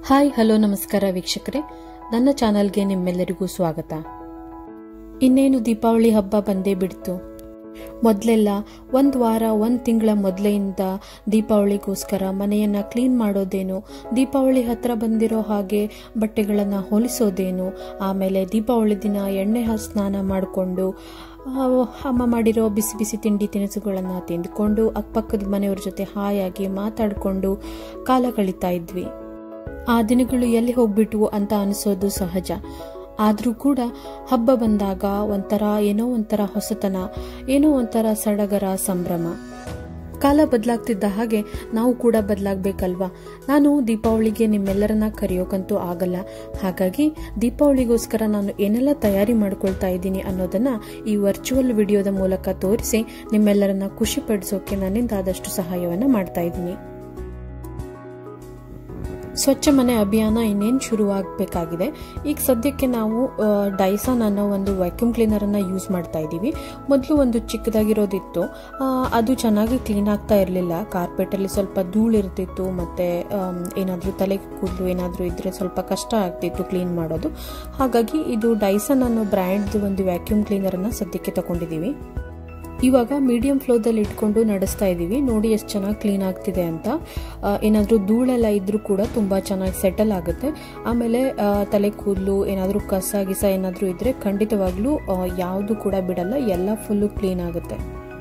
hi hello ನಮಸ್ಕಾರ ವೀಕ್ಷಕರೇ ನನ್ನ ಚಾನಲ್ಗೆ ನಿಮ್ಮೆಲ್ಲರಿಗೂ ಸ್ವಾಗತ ಇನ್ನೇನು ದೀಪಾವಳಿ ಹಬ್ಬ ಬಂದೇ ಬಿಡ್ತು ಮೊದಲೆಲ್ಲ ಒಂದು ವಾರ ಒಂದು ತಿಂಗಳ ಮೊದಲೆಯಿಂದ ದೀಪಾವಳಿಗೋಸ್ಕರ ಮನೆಯನ್ನು ಕ್ಲೀನ್ ಮಾಡೋದೇನು ದೀಪಾವಳಿ ಹತ್ರ ಬಂದಿರೋ ಹಾಗೆ ಬಟ್ಟೆಗಳನ್ನು ಹೊಲಿಸೋದೇನು ಆಮೇಲೆ ದೀಪಾವಳಿ ದಿನ ಎಣ್ಣೆ ಹ- ಸ್ನಾನ ಮಾಡಿಕೊಂಡು ಅಮ್ಮ ಮಾಡಿರೋ ಬಿಸಿ ಬಿಸಿ ತಿಂಡಿ ತಿನಿಸುಗಳನ್ನು ತಿಂದ್ಕೊಂಡು ಅಕ್ಕಪಕ್ಕದ ಮನೆಯವ್ರ ಜೊತೆ ಹಾಯಾಗಿ ಮಾತಾಡಿಕೊಂಡು ಕಾಲ ಕಳೀತಾ ಇದ್ವಿ ಆ ದಿನಗಳು ಎಲ್ಲಿ ಹೋಗ್ಬಿಟ್ವು ಅಂತ ಅನಿಸೋದು ಸಹಜ ಆದರೂ ಕೂಡ ಹಬ್ಬ ಬಂದಾಗ ಒಂಥರ ಏನೋ ಒಂಥರ ಹೊಸತನ ಏನೋ ಒಂಥರ ಸಡಗರ ಸಂಭ್ರಮ ಕಾಲ ಬದಲಾಗ್ತಿದ್ದ ಹಾಗೆ ನಾವು ಕೂಡ ಬದಲಾಗಬೇಕಲ್ವಾ ನಾನು ದೀಪಾವಳಿಗೆ ನಿಮ್ಮೆಲ್ಲರನ್ನ ಕರೆಯೋಕಂತೂ ಆಗಲ್ಲ ಹಾಗಾಗಿ ದೀಪಾವಳಿಗೋಸ್ಕರ ನಾನು ಏನೆಲ್ಲ ತಯಾರಿ ಮಾಡ್ಕೊಳ್ತಾ ಇದ್ದೀನಿ ಅನ್ನೋದನ್ನ ಈ ವರ್ಚುವಲ್ ವಿಡಿಯೋದ ಮೂಲಕ ತೋರಿಸಿ ನಿಮ್ಮೆಲ್ಲರನ್ನ ಖುಷಿ ಪಡಿಸೋಕೆ ನನ್ನಿಂದ ಆದಷ್ಟು ಸಹಾಯವನ್ನು ಮಾಡ್ತಾ ಇದ್ದೀನಿ ಸ್ವಚ್ಛ ಮನೆ ಅಭಿಯಾನ ಇನ್ನೇನು ಶುರುವಾಗಬೇಕಾಗಿದೆ ಈಗ ಸದ್ಯಕ್ಕೆ ನಾವು ಆ, ಡೈಸಾನ್ ಅನ್ನೋ ಒಂದು ವ್ಯಾಕ್ಯೂಮ್ ಕ್ಲೀನರನ್ನು ಯೂಸ್ ಮಾಡ್ತಾ ಇದ್ದೀವಿ ಮೊದಲು ಒಂದು ಚಿಕ್ಕದಾಗಿರೋದಿತ್ತು ಆ, ಅದು ಚೆನ್ನಾಗಿ ಕ್ಲೀನ್ ಆಗ್ತಾ ಇರಲಿಲ್ಲ ಕಾರ್ಪೆಟಲ್ಲಿ ಸ್ವಲ್ಪ ಧೂಳು ಇರ್ತಿತ್ತು ಮತ್ತು ಏನಾದರೂ ತಲೆ ಕೂದಲು ಏನಾದರೂ ಇದ್ದರೆ ಸ್ವಲ್ಪ ಕಷ್ಟ ಆಗ್ತಿತ್ತು ಕ್ಲೀನ್ ಮಾಡೋದು ಹಾಗಾಗಿ ಇದು ಡೈಸನ್ ಅನ್ನೋ ಬ್ರ್ಯಾಂಡ್ದು ಒಂದು ವ್ಯಾಕ್ಯೂಮ್ ಕ್ಲೀನರನ್ನು ಸದ್ಯಕ್ಕೆ ತಗೊಂಡಿದ್ದೀವಿ ಇವಾಗ ಮೀಡಿಯಂ ಫ್ಲೋದಲ್ಲಿ ಇಟ್ಕೊಂಡು ನಡೆಸ್ತಾ ಇದ್ದೀವಿ ನೋಡಿ ಎಷ್ಟು ಚೆನ್ನಾಗಿ ಕ್ಲೀನ್ ಆಗ್ತಿದೆ ಅಂತ ಏನಾದರೂ ಧೂಳೆಲ್ಲ ಇದ್ರೂ ಕೂಡ ತುಂಬ ಚೆನ್ನಾಗಿ ಸೆಟಲ್ ಆಗುತ್ತೆ ಆಮೇಲೆ ಆ, ತಲೆ ಕೂದಲು ಏನಾದರೂ ಕಸ ಗಿಸ ಏನಾದರೂ ಇದ್ದರೆ ಖಂಡಿತವಾಗ್ಲೂ ಯಾವುದು ಕೂಡ ಬಿಡಲ್ಲ ಎಲ್ಲ ಫುಲ್ಲು ಕ್ಲೀನ್ ಆಗುತ್ತೆ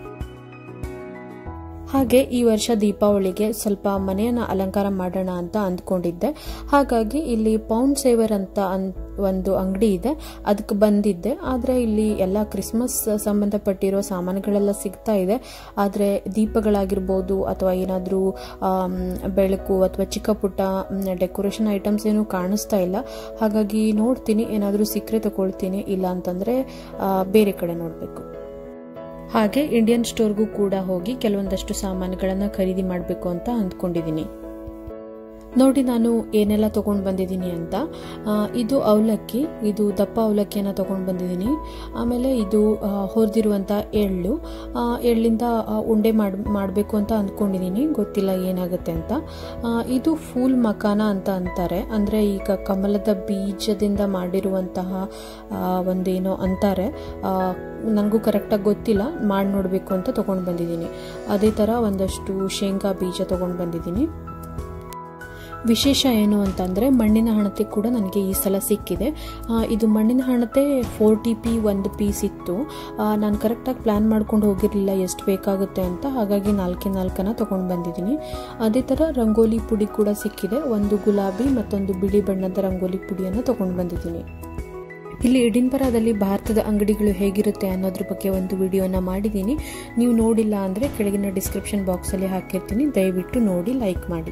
ಹಾಗೆ ಈ ವರ್ಷ ದೀಪಾವಳಿಗೆ ಸ್ವಲ್ಪ ಮನೆಯನ್ನು ಅಲಂಕಾರ ಮಾಡೋಣ ಅಂತ ಅಂದ್ಕೊಂಡಿದ್ದೆ ಹಾಗಾಗಿ ಇಲ್ಲಿ ಪೌಂಡ್ ಸೇವರ್ ಅಂತ ಅನ್- ಒಂದು ಅಂಗಡಿ ಇದೆ ಅದಕ್ಕೆ ಬಂದಿದ್ದೆ ಆದರೆ ಇಲ್ಲಿ ಎಲ್ಲ ಕ್ರಿಸ್ಮಸ್ ಸಂಬಂಧಪಟ್ಟಿರೋ ಸಾಮಾನುಗಳೆಲ್ಲ ಸಿಗ್ತಾ ಇದೆ ಆದರೆ ದೀಪಗಳಾಗಿರ್ಬೋದು ಅಥವಾ ಏನಾದರೂ ಬೆಳಕು ಅಥವಾ ಚಿಕ್ಕ ಪುಟ್ಟ ಡೆಕೋರೇಷನ್ ಐಟಮ್ಸ್ ಏನು ಕಾಣಿಸ್ತಾ ಇಲ್ಲ ಹಾಗಾಗಿ ನೋಡ್ತೀನಿ ಏನಾದರೂ ಸಿಕ್ಕರೆ ತಗೊಳ್ತೀನಿ ಇಲ್ಲ ಅಂತಂದರೆ ಬೇರೆ ಕಡೆ ನೋಡಬೇಕು ಹಾಗೆ ಇಂಡಿಯನ್ ಸ್ಟೋರ್ಗೂ ಕೂಡ ಹೋಗಿ ಕೆಲವೊಂದಷ್ಟು ಸಾಮಾನುಗಳನ್ನು ಖರೀದಿ ಮಾಡಬೇಕು ಅಂತ ಅಂದ್ಕೊಂಡಿದ್ದೀನಿ ನೋಡಿ ನಾನು ಏನೆಲ್ಲ ತಗೊಂಡು ಬಂದಿದ್ದೀನಿ ಅಂತ ಆ, ಇದು ಅವಲಕ್ಕಿ ಇದು ದಪ್ಪ ಅವಲಕ್ಕಿಯನ್ನು ತಗೊಂಡು ಬಂದಿದ್ದೀನಿ ಆಮೇಲೆ ಇದು ಹೊರದಿರುವಂಥ ಎಳ್ಳು ಆ, ಎಳ್ಳಿಂದ ಆ, ಉಂಡೆ ಮಾಡ್ ಮಾಡಬೇಕು ಅಂತ ಅಂದ್ಕೊಂಡಿದ್ದೀನಿ ಗೊತ್ತಿಲ್ಲ ಏನಾಗುತ್ತೆ ಅಂತ ಆ, ಇದು ಫೂಲ್ ಮಕಾನ ಅಂತ ಅಂತಾರೆ ಅಂದರೆ ಈಗ ಕಮಲದ ಬೀಜದಿಂದ ಮಾಡಿರುವಂತಹ ಆ, ಒಂದೇನೋ ಅಂತಾರೆ ಆ, ನನಗೂ ಕರೆಕ್ಟಾಗಿ ಗೊತ್ತಿಲ್ಲ ಮಾಡಿ ನೋಡಬೇಕು ಅಂತ ತೊಗೊಂಡು ಬಂದಿದ್ದೀನಿ ಅದೇ ಥರ ಒಂದಷ್ಟು ಶೇಂಗಾ ಬೀಜ ತೊಗೊಂಡು ಬಂದಿದ್ದೀನಿ ವಿಶೇಷ ಏನು ಅಂತಂದರೆ ಮಣ್ಣಿನ ಹಣತೆ ಕೂಡ ನನಗೆ ಈ ಸಲ ಸಿಕ್ಕಿದೆ ಆ, ಇದು ಮಣ್ಣಿನ ಹಣತೆ ಫೋರ್ ಟಿ ಪಿ ಒಂದು ಪೀಸ್ ಇತ್ತು ಆ, ನಾನು ಕರೆಕ್ಟಾಗಿ ಪ್ಲ್ಯಾನ್ ಮಾಡ್ಕೊಂಡು ಹೋಗಿರಲಿಲ್ಲ ಎಷ್ಟು ಬೇಕಾಗುತ್ತೆ ಅಂತ ಹಾಗಾಗಿ ನಾಲ್ಕೇ ನಾಲ್ಕನ್ನು ತೊಗೊಂಡು ಬಂದಿದ್ದೀನಿ ಅದೇ ಥರ ರಂಗೋಲಿ ಪುಡಿ ಕೂಡ ಸಿಕ್ಕಿದೆ ಒಂದು ಗುಲಾಬಿ ಮತ್ತೊಂದು ಬಿಳಿ ಬಣ್ಣದ ರಂಗೋಲಿ ಪುಡಿಯನ್ನು ತೊಗೊಂಡು ಬಂದಿದ್ದೀನಿ ಇಲ್ಲಿ ಎಡಿನ್ಬರಾದಲ್ಲಿ ಭಾರತದ ಅಂಗಡಿಗಳು ಹೇಗಿರುತ್ತೆ ಅನ್ನೋದ್ರ ಬಗ್ಗೆ ಒಂದು ವಿಡಿಯೋನ ಮಾಡಿದ್ದೀನಿ ನೀವು ನೋಡಿಲ್ಲ ಅಂದರೆ ಕೆಳಗಿನ ಡಿಸ್ಕ್ರಿಪ್ಷನ್ ಬಾಕ್ಸಲ್ಲಿ ಹಾಕಿರ್ತೀನಿ ದಯವಿಟ್ಟು ನೋಡಿ ಲೈಕ್ ಮಾಡಿ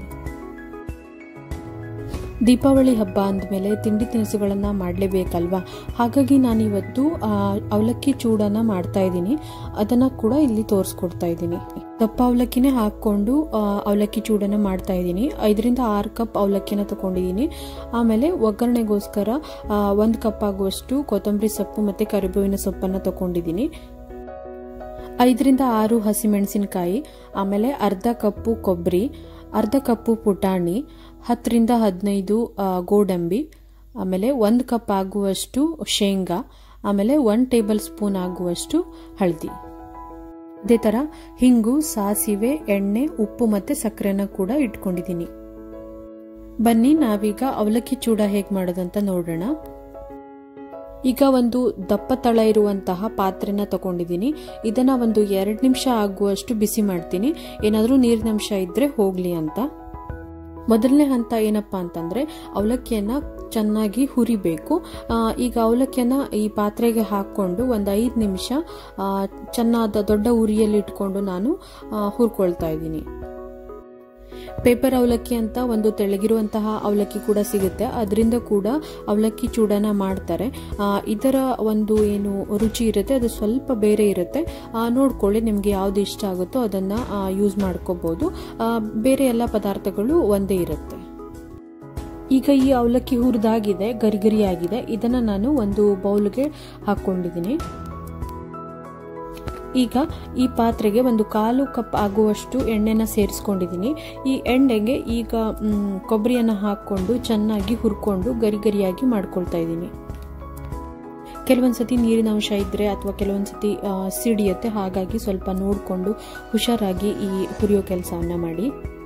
ದೀಪಾವಳಿ ಹಬ್ಬ ಅಂದಮೇಲೆ ತಿಂಡಿ ತಿನಿಸುಗಳನ್ನು ಮಾಡಲೇಬೇಕಲ್ವಾ ಹಾಗಾಗಿ ನಾನಿವತ್ತು ಆ, ಅವಲಕ್ಕಿ ಚೂಡನ್ನು ಮಾಡ್ತಾ ಇದ್ದೀನಿ ಅದನ್ನು ಕೂಡ ಇಲ್ಲಿ ತೋರಿಸ್ಕೊಡ್ತಾ ಇದ್ದೀನಿ ದಪ್ಪ ಅವಲಕ್ಕಿನೇ ಹಾಕ್ಕೊಂಡು ಆ, ಅವಲಕ್ಕಿ ಚೂಡನ್ನು ಮಾಡ್ತಾ ಇದ್ದೀನಿ ಐದರಿಂದ ಆರು ಕಪ್ ಅವಲಕ್ಕಿನ ತಗೊಂಡಿದ್ದೀನಿ ಆಮೇಲೆ ಒಗ್ಗರಣೆಗೋಸ್ಕರ ಒಂದು ಕಪ್ ಆಗುವಷ್ಟು ಕೊತ್ತಂಬರಿ ಸೊಪ್ಪು ಮತ್ತು ಕರಿಬೇವಿನ ಸೊಪ್ಪನ್ನು ತಗೊಂಡಿದ್ದೀನಿ ಐದರಿಂದ ಆರು ಹಸಿಮೆಣಸಿನಕಾಯಿ ಆಮೇಲೆ ಅರ್ಧ ಕಪ್ಪು ಕೊಬ್ಬರಿ ಅರ್ಧ ಕಪ್ಪು ಪುಟಾಣಿ ಹತ್ತರಿಂದ ಹದಿನೈದು ಆ, ಗೋಡಂಬಿ ಆಮೇಲೆ ಒಂದು ಕಪ್ ಆಗುವಷ್ಟು ಶೇಂಗಾ ಆಮೇಲೆ ಒನ್ ಟೇಬಲ್ ಸ್ಪೂನ್ ಆಗುವಷ್ಟು ಹಳದಿ ಅದೇ ಥರ ಹಿಂಗು ಸಾಸಿವೆ ಎಣ್ಣೆ ಉಪ್ಪು ಮತ್ತು ಸಕ್ಕರೆನ ಕೂಡ ಇಟ್ಕೊಂಡಿದ್ದೀನಿ ಬನ್ನಿ ನಾವೀಗ ಅವಲಕ್ಕಿ ಚೂಡ ಹೇಗೆ ಮಾಡೋದಂತ ನೋಡೋಣ ಈಗ ಒಂದು ದಪ್ಪ ತಳ ಇರುವಂತಹ ಪಾತ್ರೆನ ತಗೊಂಡಿದ್ದೀನಿ ಇದನ್ನ ಒಂದು ಎರಡು ನಿಮಿಷ ಆಗುವಷ್ಟು ಬಿಸಿ ಮಾಡ್ತೀನಿ ಏನಾದರೂ ನೀರಿನಂಶ ಇದ್ರೆ ಹೋಗ್ಲಿ ಅಂತ ಮೊದಲನೇ ಹಂತ ಏನಪ್ಪಾ ಅಂತಂದ್ರೆ ಅವಲಕ್ಕಿಯನ್ನ ಚೆನ್ನಾಗಿ ಹುರಿಬೇಕು ಆ, ಈಗ ಅವಲಕ್ಕಿಯನ್ನ ಈ ಪಾತ್ರೆಗೆ ಹಾಕೊಂಡು ಒಂದು ಐದು ನಿಮಿಷ ಆ, ಚೆನ್ನಾದ ದೊಡ್ಡ ಉರಿಯಲ್ಲಿ ಇಟ್ಕೊಂಡು ನಾನು ಆ, ಹುರ್ಕೊಳ್ತಾ ಇದ್ದೀನಿ ಪೇಪರ್ ಅವಲಕ್ಕಿ ಅಂತ ಒಂದು ತೆಳಗಿರುವಂತಹ ಅವಲಕ್ಕಿ ಕೂಡ ಸಿಗುತ್ತೆ ಅದರಿಂದ ಕೂಡ ಅವಲಕ್ಕಿ ಚೂಡನ ಮಾಡ್ತಾರೆ ಆ, ಇದರ ಒಂದು ಏನು ರುಚಿ ಇರುತ್ತೆ ಅದು ಸ್ವಲ್ಪ ಬೇರೆ ಇರುತ್ತೆ ಆ, ನೋಡ್ಕೊಳ್ಳಿ ನಿಮಗೆ ಯಾವ್ದು ಇಷ್ಟ ಆಗುತ್ತೋ ಅದನ್ನು ಯೂಸ್ ಮಾಡ್ಕೋಬೋದು ಆ, ಬೇರೆ ಎಲ್ಲ ಪದಾರ್ಥಗಳು ಒಂದೇ ಇರುತ್ತೆ ಈಗ ಈ ಅವಲಕ್ಕಿ ಹುರಿದಾಗಿದೆ ಗರಿ ಗರಿಯಾಗಿದೆ ಇದನ್ನು ನಾನು ಒಂದು ಬೌಲ್ಗೆ ಹಾಕ್ಕೊಂಡಿದ್ದೀನಿ ಈಗ ಈ ಪಾತ್ರೆಗೆ ಒಂದು ಕಾಲು ಕಪ್ ಆಗುವಷ್ಟು ಎಣ್ಣೆನ ಸೇರಿಸ್ಕೊಂಡಿದ್ದೀನಿ ಈ ಎಣ್ಣೆಗೆ ಈಗ ಕೊಬ್ಬರಿಯನ್ನು ಹಾಕ್ಕೊಂಡು ಚೆನ್ನಾಗಿ ಹುರ್ಕೊಂಡು ಗರಿ ಗರಿಯಾಗಿ ಮಾಡ್ಕೊಳ್ತಾ ಇದ್ದೀನಿ ಕೆಲವೊಂದ್ಸತಿ ನೀರಿನ ಅಂಶ ಇದ್ದರೆ ಅಥವಾ ಕೆಲವೊಂದ್ಸತಿ ಸಿಡಿಯುತ್ತೆ ಹಾಗಾಗಿ ಸ್ವಲ್ಪ ನೋಡಿಕೊಂಡು ಹುಷಾರಾಗಿ ಈ ಹುರಿಯೋ ಕೆಲಸವನ್ನು ಮಾಡಿ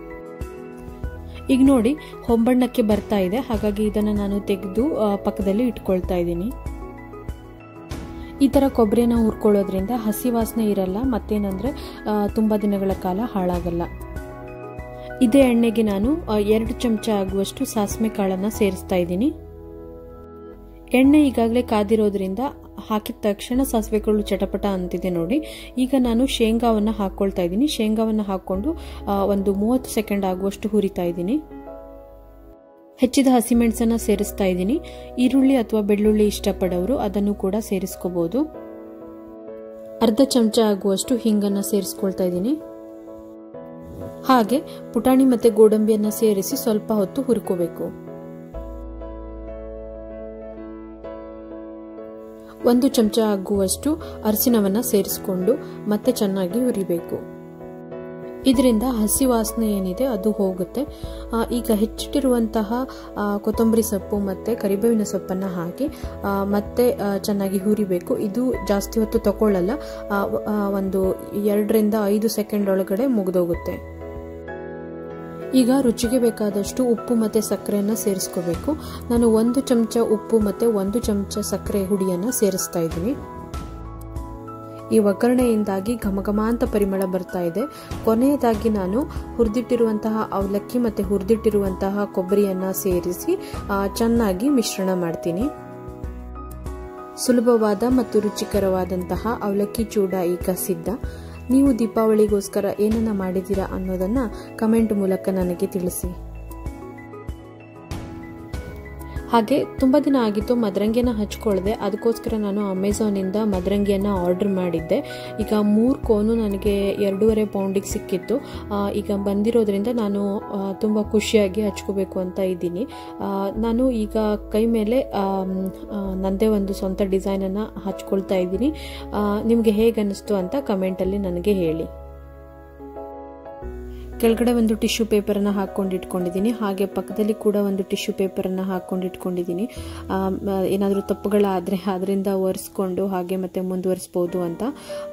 ಈಗ ನೋಡಿ ಹೊಂಬಣ್ಣಕ್ಕೆ ಬರ್ತಾ ಇದೆ ಹಾಗಾಗಿ ಇದನ್ನು ನಾನು ತೆಗೆದು ಪಕ್ಕದಲ್ಲಿ ಇಟ್ಕೊಳ್ತಾ ಇದ್ದೀನಿ ಈ ಥರ ಕೊಬ್ಬರಿನ ಹುರ್ಕೊಳ್ಳೋದ್ರಿಂದ ಹಸಿ ವಾಸನೆ ಇರಲ್ಲ ಮತ್ತೇನಂದರೆ ತುಂಬ ದಿನಗಳ ಕಾಲ ಹಾಳಾಗಲ್ಲ ಇದೇ ಎಣ್ಣೆಗೆ ನಾನು ಎರಡು ಚಮಚ ಆಗುವಷ್ಟು ಸಾಸಿವೆ ಕಾಳನ್ನು ಸೇರಿಸ್ತಾ ಇದ್ದೀನಿ ಎಣ್ಣೆ ಈಗಾಗಲೇ ಕಾದಿರೋದ್ರಿಂದ ಹಾಕಿದ ತಕ್ಷಣ ಸಾಸಿವೆ ಕಾಳು ಚಟಪಟ ಅಂತಿದೆ ನೋಡಿ ಈಗ ನಾನು ಶೇಂಗಾವನ್ನು ಹಾಕ್ಕೊಳ್ತಾ ಇದ್ದೀನಿ ಶೇಂಗಾವನ್ನು ಹಾಕ್ಕೊಂಡು ಒಂದು ಮೂವತ್ತು ಸೆಕೆಂಡ್ ಆಗುವಷ್ಟು ಹುರಿತಾ ಇದ್ದೀನಿ ಹೆಚ್ಚಿದ ಹಸಿಮೆಣಸನ್ನು ಸೇರಿಸ್ತಾ ಇದ್ದೀನಿ ಈರುಳ್ಳಿ ಅಥವಾ ಬೆಳ್ಳುಳ್ಳಿ ಇಷ್ಟಪಡೋರು ಅದನ್ನು ಕೂಡ ಸೇರಿಸ್ಕೋಬಹುದು ಅರ್ಧ ಚಮಚ ಆಗುವಷ್ಟು ಹಿಂಗನ್ನು ಸೇರಿಸ್ಕೊಳ್ತಾ ಇದ್ದೀನಿ ಹಾಗೆ ಪುಟಾಣಿ ಮತ್ತು ಗೋಡಂಬಿಯನ್ನು ಸೇರಿಸಿ ಸ್ವಲ್ಪ ಹೊತ್ತು ಹುರ್ಕೋಬೇಕು ಒಂದು ಚಮಚ ಆಗುವಷ್ಟು ಅರಿಶಿನವನ್ನು ಸೇರಿಸ್ಕೊಂಡು ಮತ್ತೆ ಚೆನ್ನಾಗಿ ಹುರಿಬೇಕು ಇದರಿಂದ ಹಸಿ ವಾಸನೆ ಏನಿದೆ ಅದು ಹೋಗುತ್ತೆ ಈಗ ಹೆಚ್ಚಿಟ್ಟಿರುವಂತಹ ಕೊತ್ತಂಬರಿ ಸೊಪ್ಪು ಮತ್ತು ಕರಿಬೇವಿನ ಸೊಪ್ಪನ್ನು ಹಾಕಿ ಮತ್ತೆ ಚೆನ್ನಾಗಿ ಹುರಿಬೇಕು ಇದು ಜಾಸ್ತಿ ಹೊತ್ತು ತಗೊಳ್ಳಲ್ಲ ಒಂದು ಎರಡರಿಂದ ಐದು ಸೆಕೆಂಡ್ ಒಳಗಡೆ ಮುಗಿದೋಗುತ್ತೆ ಈಗ ರುಚಿಗೆ ಬೇಕಾದಷ್ಟು ಉಪ್ಪು ಮತ್ತು ಸಕ್ಕರೆಯನ್ನು ಸೇರಿಸ್ಕೋಬೇಕು ನಾನು ಒಂದು ಚಮಚ ಉಪ್ಪು ಮತ್ತು ಒಂದು ಚಮಚ ಸಕ್ಕರೆ ಹುಡಿಯನ್ನು ಸೇರಿಸ್ತಾ ಇದ್ದೀನಿ ಈ ಒಗ್ಗರಣೆಯಿಂದಾಗಿ ಘಮಘಮ ಅಂತ ಪರಿಮಳ ಬರ್ತಾ ಇದೆ ಕೊನೆಯದಾಗಿ ನಾನು ಹುರಿದಿಟ್ಟಿರುವಂತಹ ಅವಲಕ್ಕಿ ಮತ್ತು ಹುರಿದಿಟ್ಟಿರುವಂತಹ ಕೊಬ್ಬರಿಯನ್ನು ಸೇರಿಸಿ ಚೆನ್ನಾಗಿ ಮಿಶ್ರಣ ಮಾಡ್ತೀನಿ ಸುಲಭವಾದ ಮತ್ತು ರುಚಿಕರವಾದಂತಹ ಅವಲಕ್ಕಿ ಚೂಡ ಈಗ ಸಿದ್ಧ ನೀವು ದೀಪಾವಳಿಗೋಸ್ಕರ ಏನನ್ನ ಮಾಡಿದ್ದೀರಾ ಅನ್ನೋದನ್ನ ಕಮೆಂಟ್ ಮೂಲಕ ನನಗೆ ತಿಳಿಸಿ ಹಾಗೆ ತುಂಬ ದಿನ ಆಗಿತ್ತು ಮದರಂಗಿಯನ್ನು ಹಚ್ಕೊಳ್ದೆ ಅದಕ್ಕೋಸ್ಕರ ನಾನು ಅಮೆಝಾನಿಂದ ಮದರಂಗಿಯನ್ನು ಆರ್ಡರ್ ಮಾಡಿದ್ದೆ ಈಗ ಮೂರು ಕೋನು ನನಗೆ ಎರಡೂವರೆ ಪೌಂಡಿಗೆ ಸಿಕ್ಕಿತ್ತು ಈಗ ಬಂದಿರೋದ್ರಿಂದ ನಾನು ತುಂಬ ಖುಷಿಯಾಗಿ ಹಚ್ಕೋಬೇಕು ಅಂತ ಇದ್ದೀನಿ ನಾನು ಈಗ ಕೈ ಮೇಲೆ ನನ್ನದೇ ಒಂದು ಸ್ವಂತ ಡಿಸೈನನ್ನು ಹಚ್ಕೊಳ್ತಾ ಇದ್ದೀನಿ ನಿಮಗೆ ಹೇಗೆ ಅನ್ನಿಸ್ತು ಅಂತ ಕಮೆಂಟಲ್ಲಿ ನನಗೆ ಹೇಳಿ ಕೆಳಗಡೆ ಒಂದು ಟಿಶ್ಯೂ ಪೇಪರನ್ನು ಹಾಕ್ಕೊಂಡು ಇಟ್ಕೊಂಡಿದ್ದೀನಿ ಹಾಗೆ ಪಕ್ಕದಲ್ಲಿ ಕೂಡ ಒಂದು ಟಿಶ್ಯೂ ಪೇಪರನ್ನು ಹಾಕ್ಕೊಂಡು ಇಟ್ಕೊಂಡಿದ್ದೀನಿ ಏನಾದರೂ ತಪ್ಪುಗಳಾದರೆ ಅದರಿಂದ ಒರೆಸ್ಕೊಂಡು ಹಾಗೆ ಮತ್ತೆ ಮುಂದುವರಿಸ್ಬೋದು ಅಂತ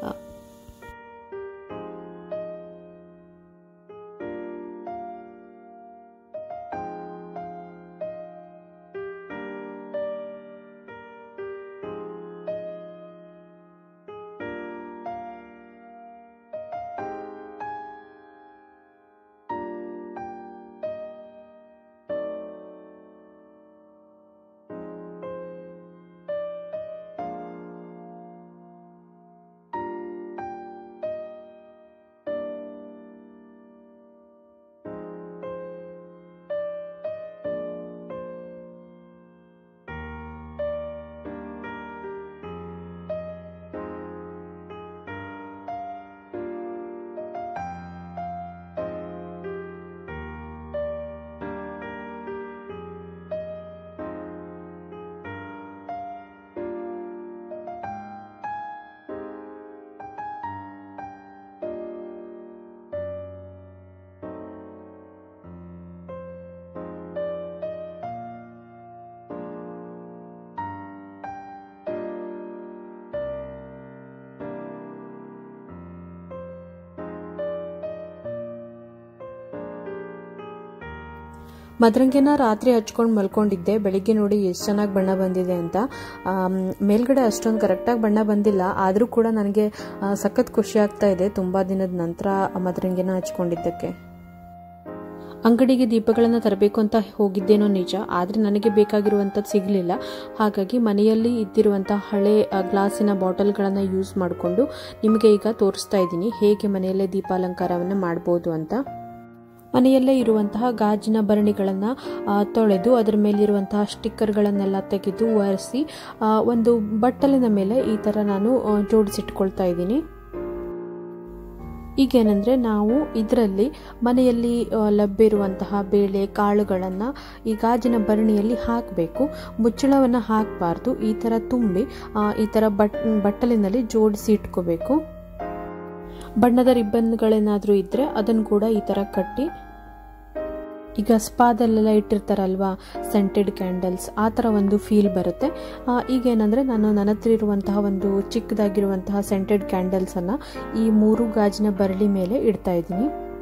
ಮದರಂಗಿನ ರಾತ್ರಿ ಹಚ್ಕೊಂಡು ಮಲ್ಕೊಂಡಿದ್ದೆ ಬೆಳಿಗ್ಗೆ ನೋಡಿ ಎಷ್ಟು ಚೆನ್ನಾಗಿ ಬಣ್ಣ ಬಂದಿದೆ ಅಂತ ಮೇಲ್ಗಡೆ ಅಷ್ಟೊಂದು ಕರೆಕ್ಟಾಗಿ ಬಣ್ಣ ಬಂದಿಲ್ಲ ಆದರೂ ಕೂಡ ನನಗೆ ಸಖತ್ ಖುಷಿ ಆಗ್ತಾ ಇದೆ ತುಂಬ ದಿನದ ನಂತರ ಮದರಂಗಿನ ಹಚ್ಕೊಂಡಿದ್ದಕ್ಕೆ ಅಂಗಡಿಗೆ ದೀಪಗಳನ್ನು ತರಬೇಕು ಅಂತ ಹೋಗಿದ್ದೇನೋ ನಿಜ ಆದರೆ ನನಗೆ ಬೇಕಾಗಿರುವಂಥದ್ದು ಸಿಗಲಿಲ್ಲ ಹಾಗಾಗಿ ಮನೆಯಲ್ಲಿ ಇದ್ದಿರುವಂತಹ ಹಳೆ ಗ್ಲಾಸಿನ ಬಾಟಲ್ಗಳನ್ನು ಯೂಸ್ ಮಾಡಿಕೊಂಡು ನಿಮಗೆ ಈಗ ತೋರಿಸ್ತಾ ಇದ್ದೀನಿ ಹೇಗೆ ಮನೆಯಲ್ಲೇ ದೀಪಾಲಂಕಾರವನ್ನು ಮಾಡ್ಬೋದು ಅಂತ ಮನೆಯಲ್ಲೇ ಇರುವಂತಹ ಗಾಜಿನ ಭರಣಿಗಳನ್ನು ತೊಳೆದು ಅದರ ಮೇಲಿರುವಂತಹ ಸ್ಟಿಕ್ಕರ್ಗಳನ್ನೆಲ್ಲ ತೆಗೆದು ಒರೆಸಿ ಒಂದು ಬಟ್ಟಲಿನ ಮೇಲೆ ಈ ಥರ ನಾನು ಜೋಡಿಸಿಟ್ಕೊಳ್ತಾ ಇದ್ದೀನಿ ಈಗೇನೆಂದರೆ ನಾವು ಇದರಲ್ಲಿ ಮನೆಯಲ್ಲಿ ಲಭ್ಯ ಇರುವಂತಹ ಬೇಳೆ ಕಾಳುಗಳನ್ನು ಈ ಗಾಜಿನ ಭರಣಿಯಲ್ಲಿ ಹಾಕಬೇಕು ಮುಚ್ಚಳವನ್ನು ಹಾಕಬಾರ್ದು ಈ ಥರ ತುಂಬಿ ಈ ಥರ ಬಟ್ ಬಟ್ಟಲಿನಲ್ಲಿ ಜೋಡಿಸಿ ಇಟ್ಕೋಬೇಕು ಬಣ್ಣದ ರಿಬ್ಬನ್ಗಳೇನಾದರೂ ಇದ್ದರೆ ಅದನ್ನು ಕೂಡ ಈ ಥರ ಕಟ್ಟಿ ಈಗ ಸ್ಪಾದಲ್ಲೆಲ್ಲ ಇಟ್ಟಿರ್ತಾರಲ್ವಾ ಸೆಂಟೆಡ್ ಕ್ಯಾಂಡಲ್ಸ್ ಆ ಥರ ಒಂದು ಫೀಲ್ ಬರುತ್ತೆ ಈಗೇನಂದರೆ ನಾನು ನನ್ನ ಹತ್ರ ಇರುವಂತಹ ಒಂದು ಚಿಕ್ಕದಾಗಿರುವಂತಹ ಸೆಂಟೆಡ್ ಕ್ಯಾಂಡಲ್ಸನ್ನು ಈ ಮೂರು ಗಾಜಿನ ಬರಳಿ ಮೇಲೆ ಇಡ್ತಾ ಇದ್ದೀನಿ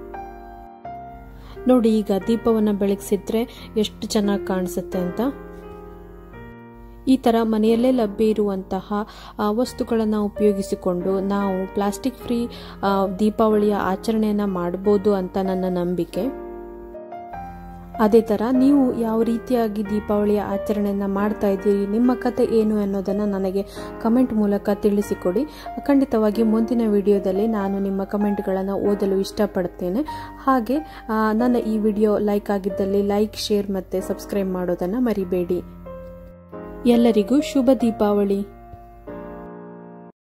ನೋಡಿ ಈಗ ದೀಪವನ್ನು ಬೆಳಗಿಸಿದ್ರೆ ಎಷ್ಟು ಚೆನ್ನಾಗಿ ಕಾಣಿಸುತ್ತೆ ಅಂತ ಈ ಥರ ಮನೆಯಲ್ಲೇ ಲಭ್ಯ ಇರುವಂತಹ ವಸ್ತುಗಳನ್ನು ಉಪಯೋಗಿಸಿಕೊಂಡು ನಾವು ಪ್ಲಾಸ್ಟಿಕ್ ಫ್ರೀ ದೀಪಾವಳಿಯ ಆಚರಣೆಯನ್ನು ಮಾಡ್ಬೋದು ಅಂತ ನನ್ನ ನಂಬಿಕೆ ಅದೇ ಥರ ನೀವು ಯಾವ ರೀತಿಯಾಗಿ ದೀಪಾವಳಿಯ ಆಚರಣೆಯನ್ನು ಮಾಡ್ತಾ ಇದ್ದೀರಿ ನಿಮ್ಮ ಕತೆ ಏನು ಅನ್ನೋದನ್ನು ನನಗೆ ಕಮೆಂಟ್ ಮೂಲಕ ತಿಳಿಸಿಕೊಡಿ ಖಂಡಿತವಾಗಿ ಮುಂದಿನ ವಿಡಿಯೋದಲ್ಲಿ ನಾನು ನಿಮ್ಮ ಕಮೆಂಟ್ಗಳನ್ನು ಓದಲು ಇಷ್ಟಪಡ್ತೇನೆ ಹಾಗೆ ನನ್ನ ಈ ವಿಡಿಯೋ ಲೈಕ್ ಆಗಿದ್ದಲ್ಲಿ ಲೈಕ್ ಶೇರ್ ಮತ್ತು ಸಬ್ಸ್ಕ್ರೈಬ್ ಮಾಡೋದನ್ನು ಮರಿಬೇಡಿ ಎಲ್ಲರಿಗೂ ಶುಭ ದೀಪಾವಳಿ